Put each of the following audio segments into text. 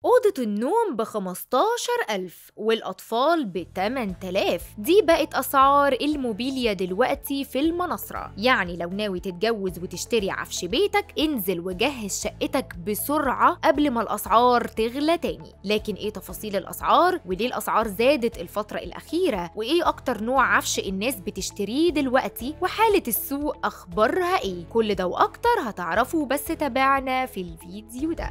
أوضة النوم ب 15000 والأطفال ب 8000 دي بقت أسعار الموبيليا دلوقتي في المناصرة يعني لو ناوي تتجوز وتشتري عفش بيتك انزل وجهز شقتك بسرعة قبل ما الأسعار تغلى تاني لكن إيه تفاصيل الأسعار وليه الأسعار زادت الفترة الأخيرة وإيه أكتر نوع عفش الناس بتشتريه دلوقتي وحالة السوق أخبارها إيه كل ده وأكتر هتعرفوا بس تابعنا في الفيديو ده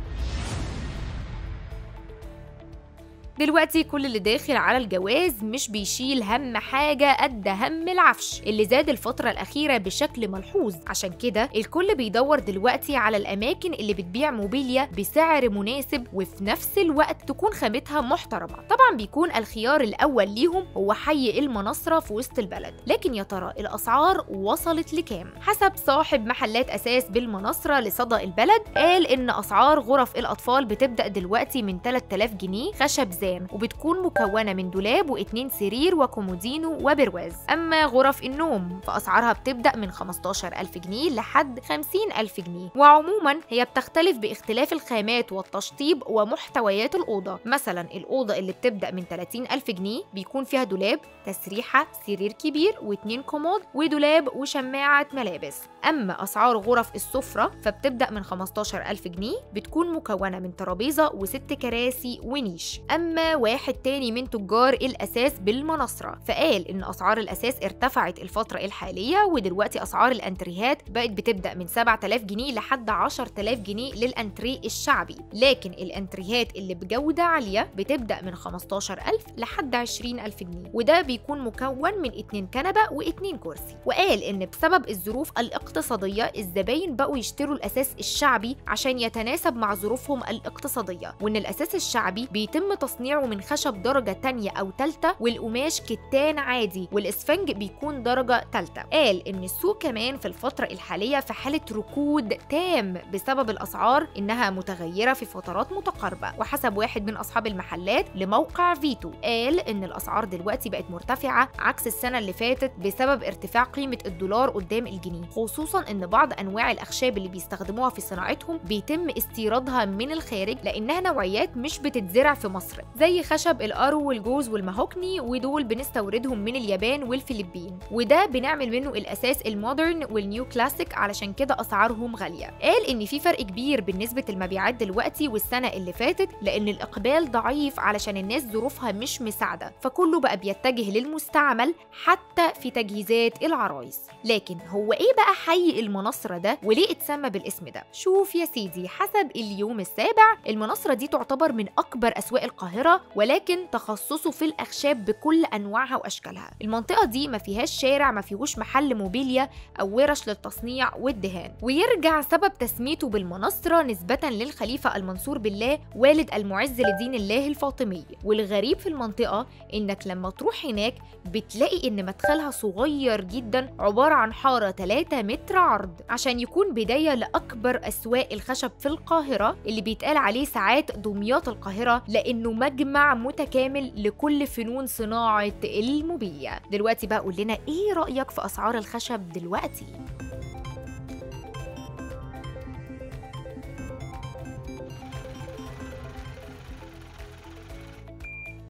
دلوقتي كل اللي داخل على الجواز مش بيشيل هم حاجة قد هم العفش اللي زاد الفترة الأخيرة بشكل ملحوظ عشان كده الكل بيدور دلوقتي على الأماكن اللي بتبيع موبيليا بسعر مناسب وفي نفس الوقت تكون خامتها محترمة طبعا بيكون الخيار الأول ليهم هو حي المناصرة في وسط البلد لكن يا ترى الأسعار وصلت لكام حسب صاحب محلات أساس بالمناصرة لصدى البلد قال إن أسعار غرف الأطفال بتبدأ دلوقتي من 3000 جنيه خشب زي ميزان وبتكون مكونة من دولاب واتنين سرير وكومودينو وبرواز أما غرف النوم فأسعارها بتبدأ من 15000 جنيه لحد 50000 جنيه وعموما هي بتختلف باختلاف الخامات والتشطيب ومحتويات الأوضة مثلا الأوضة اللي بتبدأ من 30000 جنيه بيكون فيها دولاب تسريحة سرير كبير واتنين كومود ودولاب وشماعة ملابس أما أسعار غرف السفرة فبتبدأ من 15000 جنيه بتكون مكونة من ترابيزة وست كراسي ونيش أما واحد تاني من تجار الأساس بالمناصرة فقال إن أسعار الأساس ارتفعت الفترة الحالية ودلوقتي أسعار الأنتريهات بقت بتبدأ من 7000 جنيه لحد 10000 جنيه للأنتري الشعبي لكن الأنتريهات اللي بجودة عالية بتبدأ من 15000 لحد 20000 جنيه وده بيكون مكون من اتنين كنبة واتنين كرسي وقال إن بسبب الظروف الاقتصادية الزباين بقوا يشتروا الأساس الشعبي عشان يتناسب مع ظروفهم الاقتصادية وإن الأساس الشعبي بيتم تصنيعه من خشب درجة تانية أو تالتة والقماش كتان عادي والإسفنج بيكون درجة تالتة قال إن السوق كمان في الفترة الحالية في حالة ركود تام بسبب الأسعار إنها متغيرة في فترات متقاربة وحسب واحد من أصحاب المحلات لموقع فيتو قال إن الأسعار دلوقتي بقت مرتفعة عكس السنة اللي فاتت بسبب ارتفاع قيمة الدولار قدام الجنيه خصوصا إن بعض أنواع الأخشاب اللي بيستخدموها في صناعتهم بيتم استيرادها من الخارج لأنها نوعيات مش بتتزرع في مصر زي خشب الأرو والجوز والمهوكني ودول بنستوردهم من اليابان والفلبين وده بنعمل منه الأساس المودرن والنيو كلاسيك علشان كده أسعارهم غالية قال إن في فرق كبير بالنسبة المبيعات دلوقتي والسنة اللي فاتت لأن الإقبال ضعيف علشان الناس ظروفها مش مساعدة فكله بقى بيتجه للمستعمل حتى في تجهيزات العرايس لكن هو إيه بقى حي المناصرة ده وليه اتسمى بالاسم ده شوف يا سيدي حسب اليوم السابع المناصرة دي تعتبر من أكبر أسواق القاهرة ولكن تخصصه في الأخشاب بكل أنواعها وأشكالها المنطقة دي ما فيهاش شارع ما فيهوش محل موبيليا أو ورش للتصنيع والدهان ويرجع سبب تسميته بالمناصرة نسبة للخليفة المنصور بالله والد المعز لدين الله الفاطمي والغريب في المنطقة إنك لما تروح هناك بتلاقي إن مدخلها صغير جدا عبارة عن حارة 3 متر عرض عشان يكون بداية لأكبر أسواق الخشب في القاهرة اللي بيتقال عليه ساعات دمياط القاهرة لأنه مجمع متكامل لكل فنون صناعة الموبيليا دلوقتي بقى قول لنا إيه رأيك في أسعار الخشب دلوقتي؟